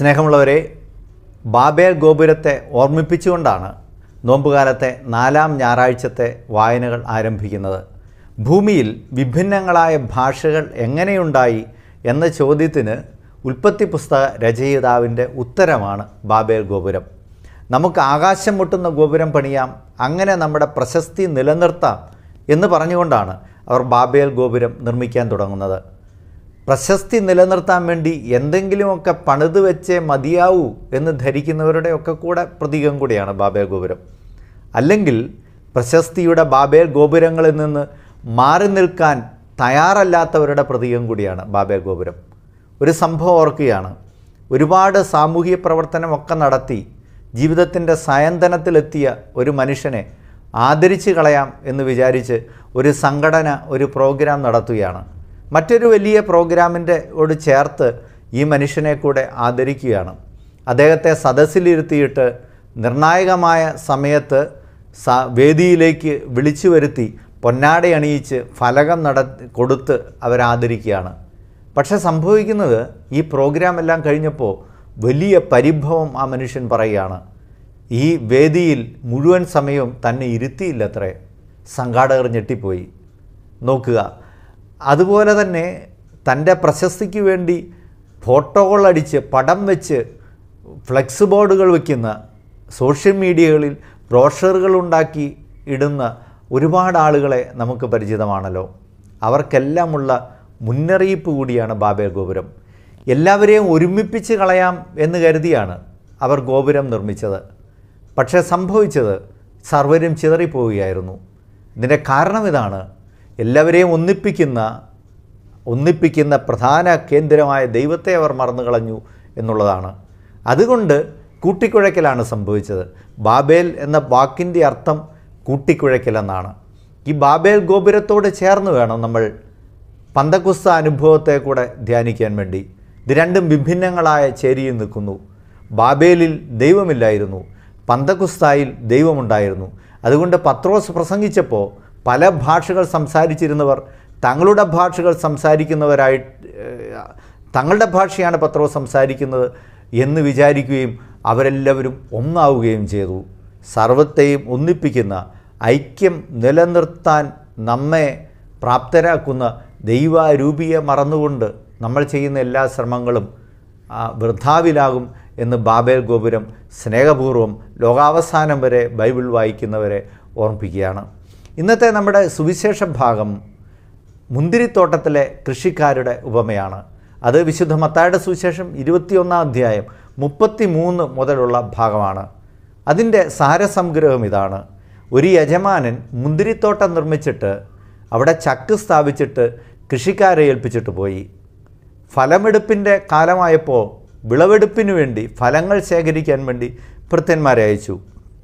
സ്നേഹമുള്ളവരെ ബാബേൽ ഗോപുരത്തെ ഓർമ്മിപ്പിച്ചുകൊണ്ടാണ് നോമ്പുകാലത്തെ നാലാം ഞായറാഴ്ചത്തെ വായനകൾ ആരംഭിക്കുന്നത് ഭൂമിയിൽ വിഭിന്നങ്ങളായ ഭാഷകൾ എങ്ങനെയുണ്ടായി എന്ന ചോദ്യത്തിന് ഉൽപ്പത്തി പുസ്തക രചയിതാവിൻ്റെ ഉത്തരമാണ് ബാബേൽ ഗോപുരം നമുക്ക് ആകാശം മുട്ടുന്ന ഗോപുരം പണിയാം അങ്ങനെ നമ്മുടെ പ്രശസ്തി നിലനിർത്താം എന്ന് പറഞ്ഞുകൊണ്ടാണ് അവർ ബാബേൽ ഗോപുരം നിർമ്മിക്കാൻ തുടങ്ങുന്നത് പ്രശസ്തി നിലനിർത്താൻ വേണ്ടി എന്തെങ്കിലുമൊക്കെ പണിത് വെച്ചേ മതിയാവൂ എന്ന് ധരിക്കുന്നവരുടെ ഒക്കെ കൂടെ പ്രതീകം കൂടിയാണ് ബാബേൽ ഗോപുരം അല്ലെങ്കിൽ പ്രശസ്തിയുടെ ബാബേൽ ഗോപുരങ്ങളിൽ നിന്ന് മാറി നിൽക്കാൻ തയ്യാറല്ലാത്തവരുടെ പ്രതീകം കൂടിയാണ് ബാബേൽ ഗോപുരം ഒരു സംഭവം ഓർക്കുകയാണ് ഒരുപാട് സാമൂഹിക പ്രവർത്തനമൊക്കെ നടത്തി ജീവിതത്തിൻ്റെ സായന്തനത്തിലെത്തിയ ഒരു മനുഷ്യനെ ആദരിച്ച് കളയാം എന്ന് വിചാരിച്ച് ഒരു സംഘടന ഒരു പ്രോഗ്രാം നടത്തുകയാണ് മറ്റൊരു വലിയ പ്രോഗ്രാമിൻ്റെ ഓട് ചേർത്ത് ഈ മനുഷ്യനെ കൂടെ ആദരിക്കുകയാണ് അദ്ദേഹത്തെ സദസ്സിലിരുത്തിയിട്ട് നിർണായകമായ സമയത്ത് സ വേദിയിലേക്ക് വിളിച്ചു വരുത്തി പൊന്നാട അണിയിച്ച് ഫലകം നട കൊടുത്ത് അവരാദരിക്കുകയാണ് പക്ഷെ സംഭവിക്കുന്നത് ഈ പ്രോഗ്രാം എല്ലാം കഴിഞ്ഞപ്പോൾ വലിയ പരിഭവം ആ മനുഷ്യൻ പറയുകയാണ് ഈ വേദിയിൽ മുഴുവൻ സമയവും തന്നെ ഇരുത്തിയില്ലത്രേ സംഘാടകർ ഞെട്ടിപ്പോയി നോക്കുക അതുപോലെ തന്നെ തൻ്റെ പ്രശസ്തിക്ക് വേണ്ടി ഫോട്ടോകൾ അടിച്ച് പടം വെച്ച് ഫ്ലെക്സ് ബോർഡുകൾ വയ്ക്കുന്ന സോഷ്യൽ മീഡിയകളിൽ ബ്രോഷറുകൾ ഉണ്ടാക്കി ഇടുന്ന ഒരുപാട് ആളുകളെ നമുക്ക് പരിചിതമാണല്ലോ അവർക്കെല്ലാമുള്ള മുന്നറിയിപ്പ് കൂടിയാണ് ബാബേൽ ഗോപുരം എല്ലാവരെയും ഒരുമിപ്പിച്ച് കളയാം എന്ന് കരുതിയാണ് അവർ ഗോപുരം നിർമ്മിച്ചത് പക്ഷേ സംഭവിച്ചത് സർവരും ചിതറിപ്പോവുകയായിരുന്നു ഇതിൻ്റെ കാരണം ഇതാണ് എല്ലാവരെയും ഒന്നിപ്പിക്കുന്ന ഒന്നിപ്പിക്കുന്ന പ്രധാന കേന്ദ്രമായ ദൈവത്തെ അവർ മറന്നു കളഞ്ഞു എന്നുള്ളതാണ് അതുകൊണ്ട് കൂട്ടിക്കുഴയ്ക്കലാണ് സംഭവിച്ചത് ബാബേൽ എന്ന വാക്കിൻ്റെ അർത്ഥം കൂട്ടിക്കുഴയ്ക്കൽ എന്നാണ് ഈ ബാബേൽ ഗോപുരത്തോട് ചേർന്ന് വേണം നമ്മൾ പന്തക്കുസ്ത അനുഭവത്തെ കൂടെ ധ്യാനിക്കാൻ വേണ്ടി ഇത് രണ്ടും വിഭിന്നങ്ങളായ ചേരിയിൽ നിൽക്കുന്നു ബാബേലിൽ ദൈവമില്ലായിരുന്നു പന്തക്കുസ്തായിൽ ദൈവമുണ്ടായിരുന്നു അതുകൊണ്ട് പത്രോസ് പ്രസംഗിച്ചപ്പോൾ പല ഭാഷകൾ സംസാരിച്ചിരുന്നവർ തങ്ങളുടെ ഭാഷകൾ സംസാരിക്കുന്നവരായി ഏഹ്, തങ്ങളുടെ ഭാഷയാണ് പത്രോസ് സംസാരിക്കുന്നത് എന്ന് വിചാരിക്കുകയും അവരെല്ലാവരും ഒന്നാവുകയും ചെയ്തു സർവത്തെയും ഒന്നിപ്പിക്കുന്ന ഐക്യം നിലനിർത്താൻ നമ്മെ പ്രാപ്തരാക്കുന്ന ദൈവാരൂപിയെ മറന്നുകൊണ്ട് നമ്മൾ ചെയ്യുന്ന എല്ലാ ശ്രമങ്ങളും ആ, വൃഥാവിലാകും എന്ന് ബാബേൽ ഗോപുരം സ്നേഹപൂർവ്വം ലോകാവസാനം വരെ ബൈബിൾ വായിക്കുന്നവരെ ഓർമ്മിപ്പിക്കുകയാണ് ഇന്നത്തെ നമ്മുടെ സുവിശേഷ ഭാഗം മുന്തിരിത്തോട്ടത്തിലെ കൃഷിക്കാരുടെ ഉപമയാണ് അത് വിശുദ്ധ മത്തായുടെ സുവിശേഷം ഇരുപത്തിയൊന്നാം അധ്യായം മുപ്പത്തി മൂന്ന് മുതലുള്ള ഭാഗമാണ് അതിൻ്റെ സാരസംഗ്രഹം ഇതാണ് ഒരു യജമാനൻ മുന്തിരിത്തോട്ടം നിർമ്മിച്ചിട്ട് അവിടെ ചക്ക് സ്ഥാപിച്ചിട്ട് കൃഷിക്കാരെ ഏൽപ്പിച്ചിട്ട് പോയി ഫലമെടുപ്പിൻ്റെ കാലമായപ്പോൾ വിളവെടുപ്പിനു വേണ്ടി ഫലങ്ങൾ ശേഖരിക്കാൻ വേണ്ടി ഭൃത്യന്മാരെ അയച്ചു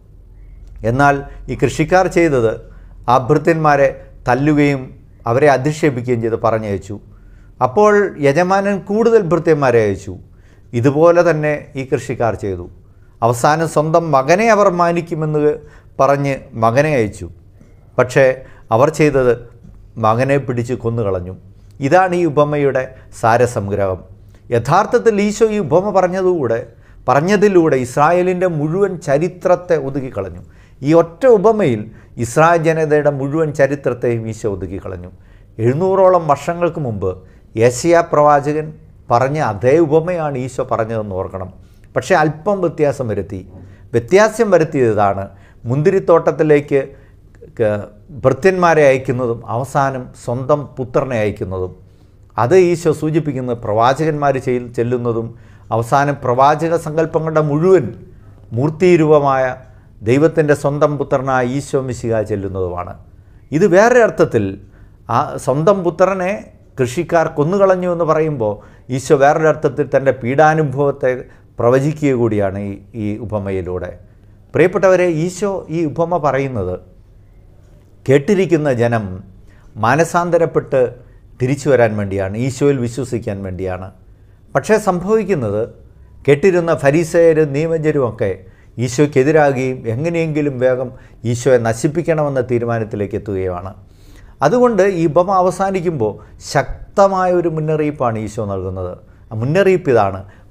എന്നാൽ ഈ കൃഷിക്കാർ ചെയ്തത് ആ ഭൃത്യന്മാരെ തല്ലുകയും അവരെ അധിക്ഷേപിക്കുകയും ചെയ്ത് പറഞ്ഞയച്ചു അപ്പോൾ യജമാനൻ കൂടുതൽ ഭൃത്യന്മാരെ അയച്ചു ഇതുപോലെ തന്നെ ഈ കൃഷിക്കാർ ചെയ്തു അവസാനം സ്വന്തം മകനെ അവർ മാനിക്കുമെന്ന് പറഞ്ഞ് മകനെ അയച്ചു പക്ഷേ അവർ ചെയ്തത് മകനെ പിടിച്ച് കൊന്നുകളഞ്ഞു ഇതാണ് ഈ ഉപമയുടെ സാരസംഗ്രഹം യഥാർത്ഥത്തിൽ ഈശോ ഈ ഉപമ പറഞ്ഞതുകൂടെ പറഞ്ഞതിലൂടെ ഇസ്രായേലിൻ്റെ മുഴുവൻ ചരിത്രത്തെ ഒതുക്കിക്കളഞ്ഞു ഈ ഒറ്റ ഉപമയിൽ ഇസ്രായേൽ ജനതയുടെ മുഴുവൻ ചരിത്രത്തെയും ഈശോ ഒതുക്കിക്കളഞ്ഞു എഴുന്നൂറോളം വർഷങ്ങൾക്ക് മുമ്പ് യേശയ പ്രവാചകൻ പറഞ്ഞ അതേ ഉപമയാണ് ഈശോ പറഞ്ഞതെന്ന് ഓർക്കണം പക്ഷേ അല്പം വ്യത്യാസം വരുത്തി വ്യത്യാസം വരുത്തിയത് ഇതാണ് മുന്തിരിത്തോട്ടത്തിലേക്ക് ക- ഭൃത്യന്മാരെ അയക്കുന്നതും അവസാനം സ്വന്തം പുത്രനെ അയക്കുന്നതും അത് ഈശോ സൂചിപ്പിക്കുന്നത് പ്രവാചകന്മാർ ചെയ് ചെല്ലുന്നതും അവസാനം പ്രവാചക സങ്കല്പങ്ങളുടെ മുഴുവൻ മൂർത്തിരൂപമായ ദൈവത്തിൻ്റെ സ്വന്തം പുത്രനായ ഈശോ മിശിക ചെല്ലുന്നതുമാണ് ഇത് വേറെ അർത്ഥത്തിൽ ആ സ്വന്തം പുത്രനെ കൃഷിക്കാർ കൊന്നുകളഞ്ഞു എന്ന് പറയുമ്പോൾ ഈശോ വേറൊരു അർത്ഥത്തിൽ തൻ്റെ പീഡാനുഭവത്തെ പ്രവചിക്കുക കൂടിയാണ് ഈ ഈ ഉപമയിലൂടെ പ്രിയപ്പെട്ടവരെ ഈശോ ഈ ഉപമ പറയുന്നത് കേട്ടിരിക്കുന്ന ജനം മാനസാന്തരപ്പെട്ട് തിരിച്ചു വരാൻ വേണ്ടിയാണ് ഈശോയിൽ വിശ്വസിക്കാൻ വേണ്ടിയാണ് പക്ഷേ സംഭവിക്കുന്നത് കേട്ടിരുന്ന ഫരീസയരും നിയമജരുമൊക്കെ ഈശോയ്ക്കെതിരാകുകയും എങ്ങനെയെങ്കിലും വേഗം ഈശോയെ നശിപ്പിക്കണമെന്ന തീരുമാനത്തിലേക്ക് എത്തുകയുമാണ് അതുകൊണ്ട് ഈ ഉപമ അവസാനിക്കുമ്പോൾ ശക്തമായ ഒരു മുന്നറിയിപ്പാണ് ഈശോ നൽകുന്നത് ആ മുന്നറിയിപ്പ് ഇതാണ്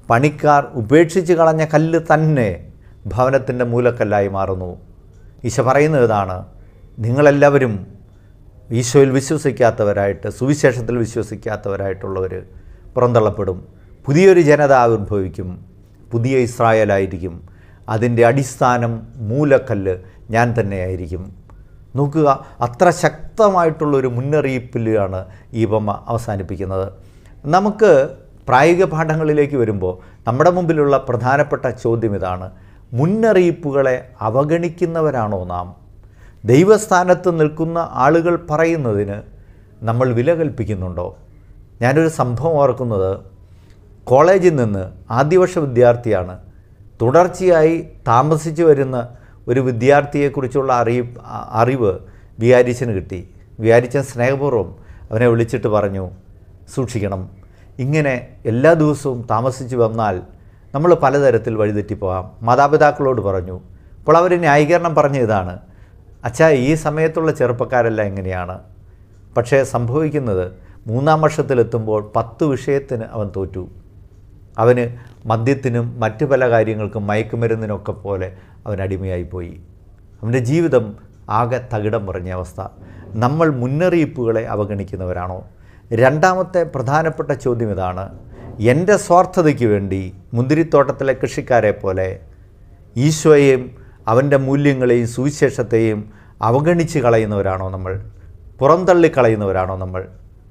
പണിക്കാർ ഉപേക്ഷിച്ച് കളഞ്ഞ കല്ല് തന്നെ ഭവനത്തിൻ്റെ മൂലക്കല്ലായി മാറുന്നു ഈശോ പറയുന്നത് ഇതാണ് നിങ്ങളെല്ലാവരും ഈശോയിൽ വിശ്വസിക്കാത്തവരായിട്ട് സുവിശേഷത്തിൽ വിശ്വസിക്കാത്തവരായിട്ടുള്ളവർ പുറന്തള്ളപ്പെടും പുതിയൊരു ജനത ആവിർഭവിക്കും പുതിയ ഇസ്രായേലായിരിക്കും അതിൻ്റെ അടിസ്ഥാനം മൂലക്കല്ല് ഞാൻ തന്നെയായിരിക്കും നോക്കുക അത്ര ശക്തമായിട്ടുള്ളൊരു മുന്നറിയിപ്പിലാണ് ഈ ഉപമ അവസാനിപ്പിക്കുന്നത് നമുക്ക് പ്രായോഗിക പാഠങ്ങളിലേക്ക് വരുമ്പോൾ നമ്മുടെ മുമ്പിലുള്ള പ്രധാനപ്പെട്ട ചോദ്യം ഇതാണ് മുന്നറിയിപ്പുകളെ അവഗണിക്കുന്നവരാണോ നാം ദൈവസ്ഥാനത്ത് നിൽക്കുന്ന ആളുകൾ പറയുന്നതിന് നമ്മൾ വില കൽപ്പിക്കുന്നുണ്ടോ ഞാനൊരു സംഭവം ഓർക്കുന്നത് കോളേജിൽ നിന്ന് ആദ്യവർഷ വിദ്യാർത്ഥിയാണ് തുടർച്ചയായി താമസിച്ചു വരുന്ന ഒരു വിദ്യാർത്ഥിയെക്കുറിച്ചുള്ള അറിവ് അറിവ് വികാരിച്ചന് കിട്ടി വികാരിച്ചൻ സ്നേഹപൂർവ്വം അവനെ വിളിച്ചിട്ട് പറഞ്ഞു സൂക്ഷിക്കണം ഇങ്ങനെ എല്ലാ ദിവസവും താമസിച്ചു വന്നാൽ നമ്മൾ പലതരത്തിൽ വഴിതെറ്റിപ്പോകാം മാതാപിതാക്കളോട് പറഞ്ഞു അപ്പോൾ അവർ ന്യായീകരണം പറഞ്ഞ ഇതാണ് അച്ഛാ ഈ സമയത്തുള്ള ചെറുപ്പക്കാരെല്ലാം എങ്ങനെയാണ് പക്ഷേ സംഭവിക്കുന്നത് മൂന്നാം വർഷത്തിലെത്തുമ്പോൾ പത്ത് വിഷയത്തിന് അവൻ തോറ്റു അവന് മദ്യത്തിനും മറ്റു പല കാര്യങ്ങൾക്കും മയക്കുമരുന്നിനൊക്കെ പോലെ അവൻ അടിമയായിപ്പോയി അവൻ്റെ ജീവിതം ആകെ തകിടം പറഞ്ഞ അവസ്ഥ നമ്മൾ മുന്നറിയിപ്പുകളെ അവഗണിക്കുന്നവരാണോ രണ്ടാമത്തെ പ്രധാനപ്പെട്ട ചോദ്യം ഇതാണ് എൻ്റെ സ്വാർത്ഥതയ്ക്ക് വേണ്ടി മുന്തിരിത്തോട്ടത്തിലെ കൃഷിക്കാരെ പോലെ ഈശോയെയും അവൻ്റെ മൂല്യങ്ങളെയും സുവിശേഷത്തെയും അവഗണിച്ച് കളയുന്നവരാണോ നമ്മൾ പുറന്തള്ളി കളയുന്നവരാണോ നമ്മൾ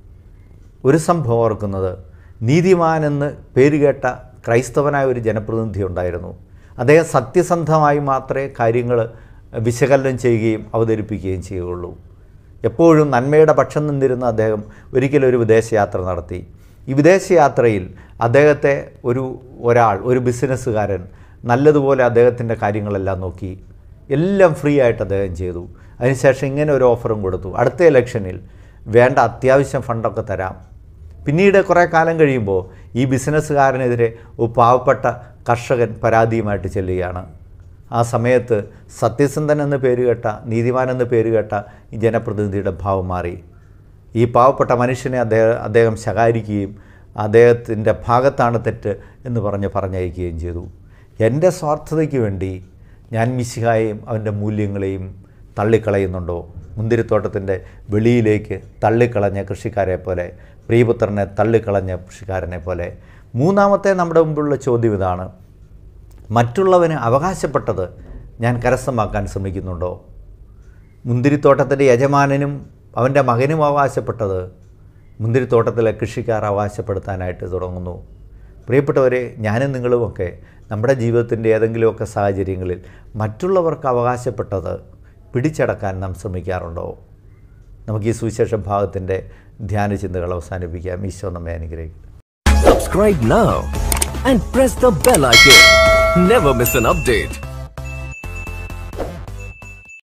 ഒരു സംഭവം ഓർക്കുന്നത് നീതിമാൻ എന്ന് പേരുകേട്ട ക്രൈസ്തവനായ ഒരു ജനപ്രതിനിധി ഉണ്ടായിരുന്നു അദ്ദേഹം സത്യസന്ധമായി മാത്രമേ കാര്യങ്ങൾ വിശകലനം ചെയ്യുകയും അവതരിപ്പിക്കുകയും ചെയ്യുകയുള്ളൂ എപ്പോഴും നന്മയുടെ പക്ഷം നിന്നിരുന്ന അദ്ദേഹം ഒരിക്കലും ഒരു വിദേശയാത്ര നടത്തി ഈ വിദേശയാത്രയിൽ അദ്ദേഹത്തെ ഒരു ഒരാൾ ഒരു ബിസിനസ്സുകാരൻ നല്ലതുപോലെ അദ്ദേഹത്തിൻ്റെ കാര്യങ്ങളെല്ലാം നോക്കി എല്ലാം ഫ്രീ ആയിട്ട് അദ്ദേഹം ചെയ്തു അതിനുശേഷം ഇങ്ങനെ ഒരു ഓഫറും കൊടുത്തു അടുത്ത ഇലക്ഷനിൽ വേണ്ട അത്യാവശ്യം ഫണ്ടൊക്കെ തരാം പിന്നീട് കുറേ കാലം കഴിയുമ്പോൾ ഈ ബിസിനസ്സുകാരനെതിരെ ഒരു പാവപ്പെട്ട കർഷകൻ പരാതിയുമായിട്ട് ചെല്ലുകയാണ് ആ സമയത്ത് സത്യസന്ധൻ എന്ന് പേരുകേട്ട നീതിമാൻ എന്ന് പേരുകേട്ട ഈ ജനപ്രതിനിധിയുടെ ഭാവം മാറി ഈ പാവപ്പെട്ട മനുഷ്യനെ അദ്ദേഹം അദ്ദേഹം ശകാരിക്കുകയും അദ്ദേഹത്തിൻ്റെ ഭാഗത്താണ് തെറ്റ് എന്ന് പറഞ്ഞ് പറഞ്ഞയക്കുകയും ചെയ്തു എൻ്റെ സ്വാർത്ഥതയ്ക്ക് വേണ്ടി ഞാൻ മിശിഹായെയും അവൻ്റെ മൂല്യങ്ങളെയും തള്ളിക്കളയുന്നുണ്ടോ മുന്തിരിത്തോട്ടത്തിൻ്റെ വെളിയിലേക്ക് തള്ളിക്കളഞ്ഞ കൃഷിക്കാരെ പോലെ പ്രിയപുത്രനെ തള്ളിക്കളഞ്ഞ കൃഷിക്കാരനെ പോലെ മൂന്നാമത്തെ നമ്മുടെ മുമ്പുള്ള ചോദ്യം ഇതാണ് മറ്റുള്ളവന് അവകാശപ്പെട്ടത് ഞാൻ കരസ്ഥമാക്കാൻ ശ്രമിക്കുന്നുണ്ടോ മുന്തിരിത്തോട്ടത്തിൻ്റെ യജമാനനും അവൻ്റെ മകനും അവകാശപ്പെട്ടത് മുന്തിരിത്തോട്ടത്തിലെ കൃഷിക്കാർ അവകാശപ്പെടുത്താനായിട്ട് തുടങ്ങുന്നു പ്രിയപ്പെട്ടവരെ ഞാനും നിങ്ങളുമൊക്കെ നമ്മുടെ ജീവിതത്തിൻ്റെ ഏതെങ്കിലുമൊക്കെ സാഹചര്യങ്ങളിൽ മറ്റുള്ളവർക്ക് അവകാശപ്പെട്ടത് പിടിച്ചടക്കാൻ നാം ശ്രമിക്കാറുണ്ടോ നമുക്ക് ഈ സുവിശേഷ ഭാഗത്തിൻ്റെ ധ്യാന ചിന്തകൾ അവസാനിപ്പിക്കാം ഈശോ നമ്മെ അനുഗ്രഹിക്കും Subscribe now and press the bell icon. Never miss an update.